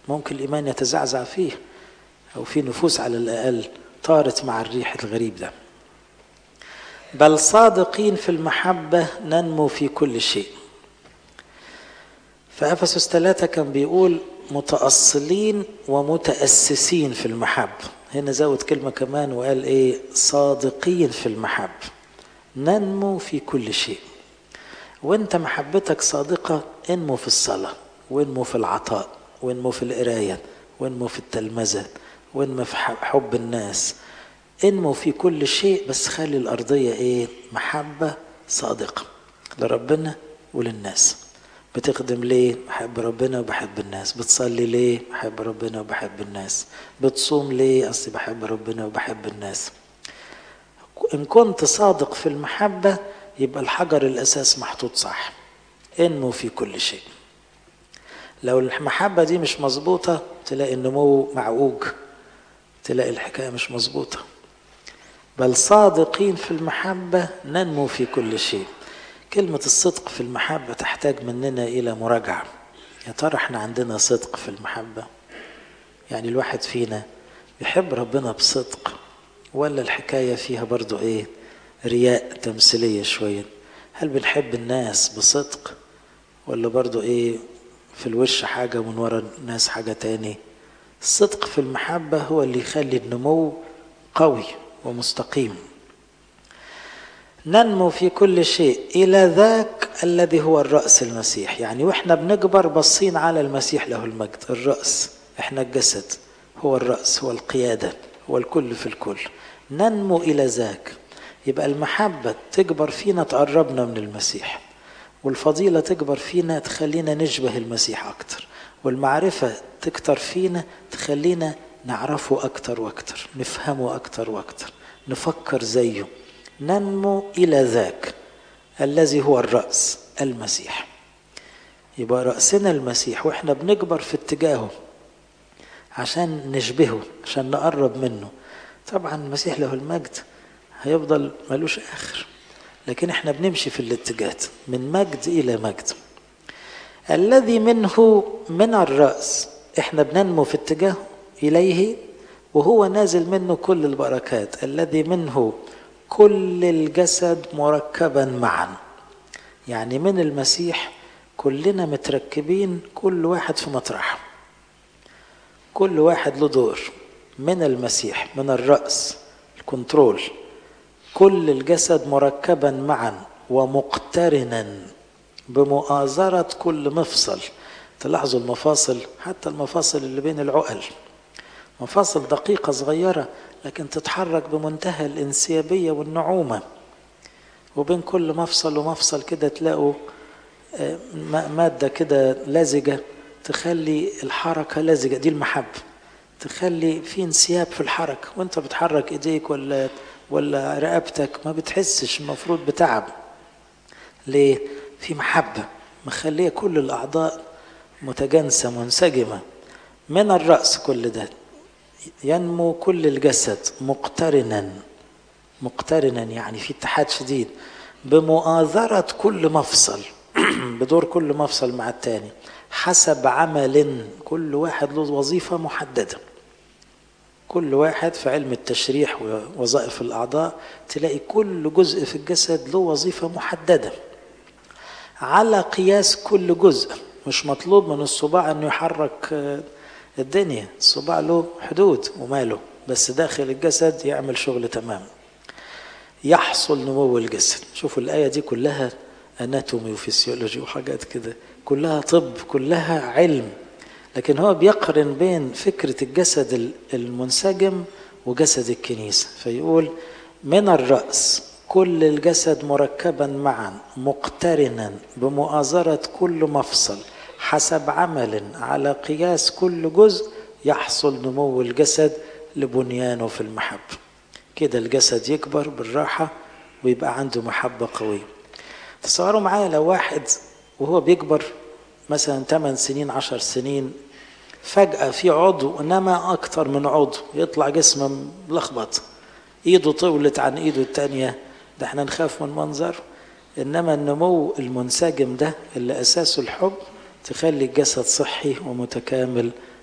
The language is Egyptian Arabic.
ممكن الإيمان يتزعزع فيه أو في نفوس على الأقل طارت مع الريح الغريب ده بل صادقين في المحبة ننمو في كل شيء فأفسس ثلاثة كان بيقول متأصلين ومتأسسين في المحبة هنا زود كلمة كمان وقال إيه صادقين في المحبة ننمو في كل شيء وانت محبتك صادقة انمو في الصلاة وانمو في العطاء وانمو في القراية وانمو في التلمذة وانمو في حب الناس انمو في كل شيء بس خلي الأرضية ايه محبة صادقة لربنا وللناس بتخدم ليه بحب ربنا وبحب الناس بتصلي ليه بحب ربنا وبحب الناس بتصوم ليه أصلي بحب ربنا وبحب الناس إن كنت صادق في المحبة يبقى الحجر الأساس محطوط صح انمو في كل شيء لو المحبة دي مش مظبوطة تلاقي النمو معوج تلاقي الحكاية مش مظبوطة بل صادقين في المحبة ننمو في كل شيء كلمة الصدق في المحبة تحتاج مننا إلى مراجعة يا ترى احنا عندنا صدق في المحبة يعني الواحد فينا يحب ربنا بصدق ولا الحكاية فيها برضو ايه رياء تمثيلية شوية هل بنحب الناس بصدق ولا برضو ايه في الوش حاجة ومن ورا الناس حاجة تاني الصدق في المحبة هو اللي يخلي النمو قوي ومستقيم ننمو في كل شيء إلى ذاك الذي هو الرأس المسيح يعني وإحنا بنكبر بصين على المسيح له المجد الرأس إحنا الجسد هو الرأس هو القيادة هو الكل في الكل ننمو إلى ذاك يبقى المحبة تكبر فينا تقربنا من المسيح والفضيلة تكبر فينا تخلينا نشبه المسيح أكتر والمعرفة تكتر فينا تخلينا نعرفه أكتر وأكتر نفهمه أكتر وأكتر نفكر زيه ننمو إلى ذاك الذي هو الرأس المسيح يبقى رأسنا المسيح وإحنا بنكبر في اتجاهه عشان نشبهه عشان نقرب منه طبعا المسيح له المجد هيفضل ملوش آخر لكن احنا بنمشي في الاتجاه من مجد إلى مجد الذي منه من الرأس احنا بننمو في اتجاه إليه وهو نازل منه كل البركات الذي منه كل الجسد مركبا معا يعني من المسيح كلنا متركبين كل واحد في مطرحه كل واحد له دور من المسيح من الرأس الكنترول كل الجسد مركبا معا ومقترنا بمؤازرة كل مفصل تلاحظوا المفاصل حتى المفاصل اللي بين العقل مفاصل دقيقة صغيرة لكن تتحرك بمنتهى الانسيابية والنعومة وبين كل مفصل ومفصل كده تلاقوا مادة كده لزجة تخلي الحركة لزجة دي المحبة تخلي في انسياب في الحركة وانت بتحرك ايديك ولا ولا رقبتك ما بتحسش المفروض بتعب ليه؟ في محبة مخلية كل الأعضاء متجانسة منسجمة من الرأس كل ده ينمو كل الجسد مقترنا مقترنا يعني في اتحاد شديد بمؤازرة كل مفصل بدور كل مفصل مع التاني حسب عمل كل واحد له وظيفة محددة كل واحد في علم التشريح ووظائف الأعضاء تلاقي كل جزء في الجسد له وظيفة محددة على قياس كل جزء مش مطلوب من الصباع انه يحرك الدنيا الصباع له حدود وماله بس داخل الجسد يعمل شغل تمام يحصل نمو الجسد شوفوا الآية دي كلها اناتومي وفسيولوجي وحاجات كده كلها طب كلها علم لكن هو بيقرن بين فكرة الجسد المنسجم وجسد الكنيسة فيقول من الرأس كل الجسد مركبا معا مقترنا بمؤازرة كل مفصل حسب عمل على قياس كل جزء يحصل نمو الجسد لبنيانه في المحبة كده الجسد يكبر بالراحة ويبقى عنده محبة قوية تصوروا معايا لو واحد وهو بيكبر مثلا 8 سنين 10 سنين فجأة في عضو نما أكتر من عضو يطلع جسمه ملخبط إيده طولت عن إيده التانية ده احنا نخاف من منظر إنما النمو المنسجم ده اللي أساسه الحب تخلي الجسد صحي ومتكامل